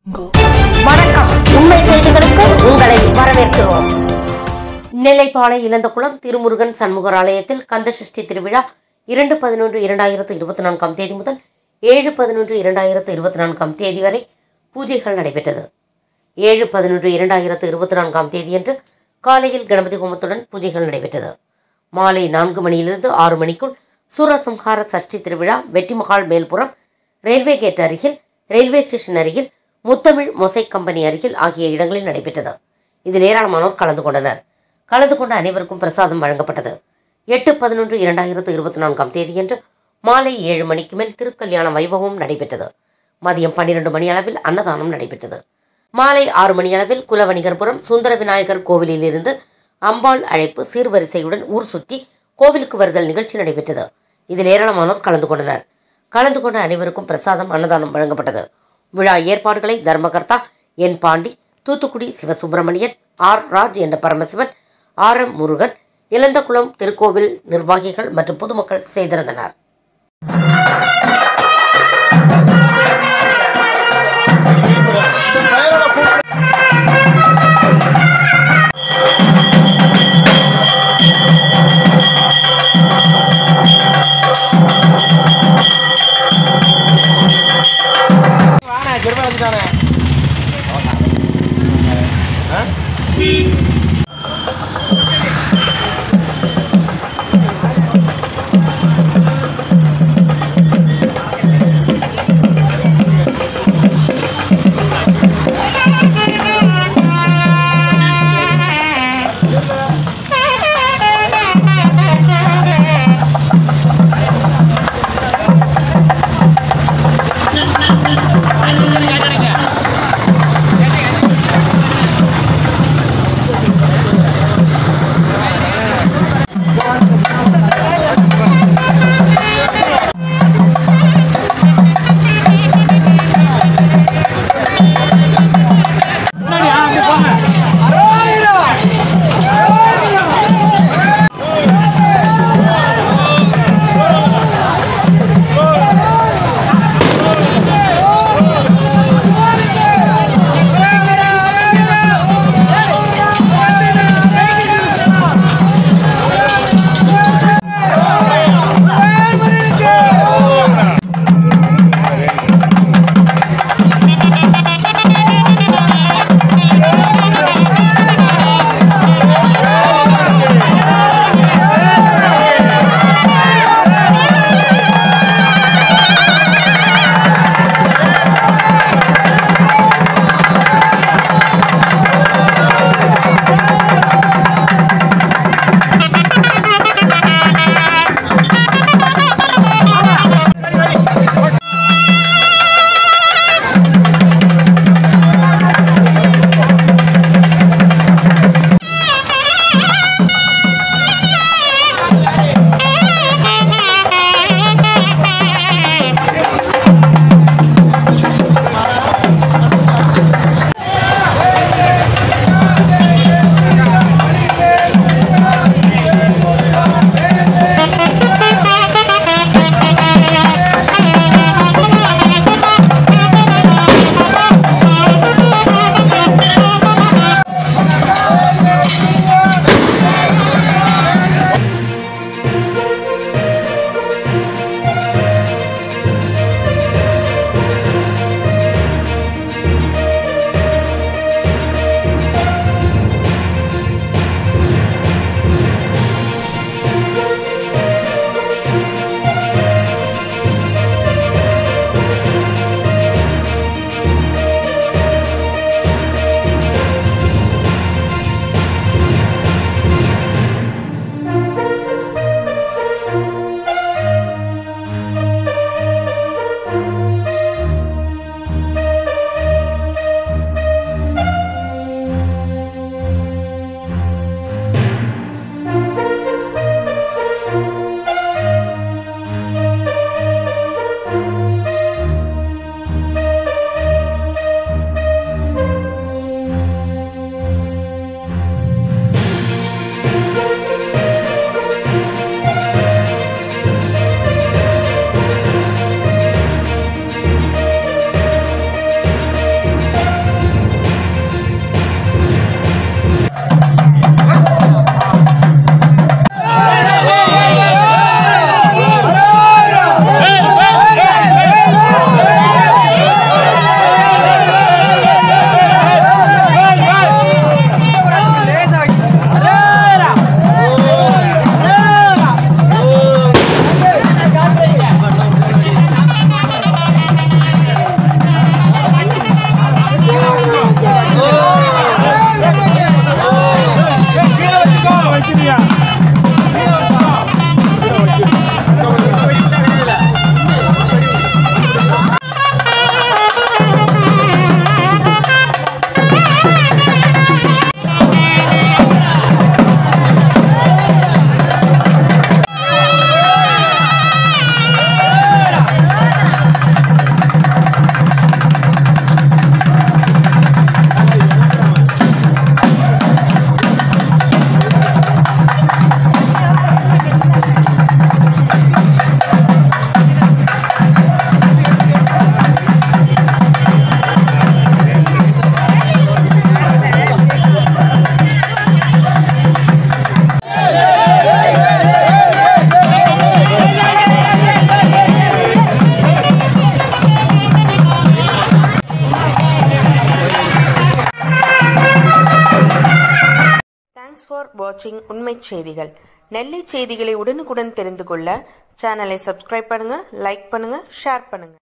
வணக்கம் உண்மை செய்திகளுக்கு உங்களை வரவேற்கிறோம் நெல்லைப்பாளை இளந்தகுளம் திருமுருகன் சண்முகர் ஆலயத்தில் கந்த சஷ்டி திருவிழா இரண்டு பதினொன்று இரண்டாயிரத்து இருபத்தி நான்காம் தேதி முதல் ஏழு பதினொன்று இரண்டாயிரத்து இருபத்தி நான்காம் தேதி வரை பூஜைகள் நடைபெற்றது ஏழு பதினொன்று இரண்டாயிரத்து இருபத்தி நான்காம் தேதியன்று காலையில் கணபதி ஹோமத்துடன் பூஜைகள் நடைபெற்றது மாலை நான்கு மணியிலிருந்து ஆறு மணிக்குள் சூரசம்ஹார சஷ்டி திருவிழா வெற்றிமகால் மேல்புறம் ரயில்வே கேட் அருகில் ரயில்வே ஸ்டேஷன் அருகில் முத்தமிழ் மொசைக் கம்பெனி அருகில் ஆகிய இடங்களில் நடைபெற்றது இதில் ஏராளமானோர் கலந்து கொண்டனர் கலந்து கொண்ட அனைவருக்கும் பிரசாதம் வழங்கப்பட்டது எட்டு பதினொன்று இரண்டாயிரத்து இருபத்தி நான்காம் தேதியன்று மாலை ஏழு மணிக்கு மேல் திருக்கல்யாண வைபவம் நடைபெற்றது மதியம் பன்னிரண்டு மணி அளவில் அன்னதானம் நடைபெற்றது மாலை ஆறு மணி அளவில் குலவணிகர்புரம் சுந்தர விநாயகர் கோவிலில் இருந்து அம்பாள் அழைப்பு சீர்வரிசையுடன் ஊர் சுற்றி கோவிலுக்கு வருதல் நிகழ்ச்சி நடைபெற்றது இதில் ஏராளமானோர் கலந்து கொண்டனர் கலந்து கொண்ட அனைவருக்கும் பிரசாதம் அன்னதானம் வழங்கப்பட்டது விழா ஏற்பாடுகளை தர்மகர்த்தா என் பாண்டி தூத்துக்குடி சிவசுப்பிரமணியன் ஆர் ராஜ் என்ற பரமசிவன் ஆர் எம் முருகன் இளந்தகுளம் திருக்கோவில் நிர்வாகிகள் மற்றும் பொதுமக்கள் செய்திருந்தனர் வாடா திரும்ப வந்துட்டானே வாட்சிங் உண்மை செய்திகள் நெல்லை செய்திகளை உடனுக்குடன் தெரிந்து கொள்ள சேனலை சப்ஸ்கிரைப் பண்ணுங்க லைக் பண்ணுங்க ஷேர் பண்ணுங்க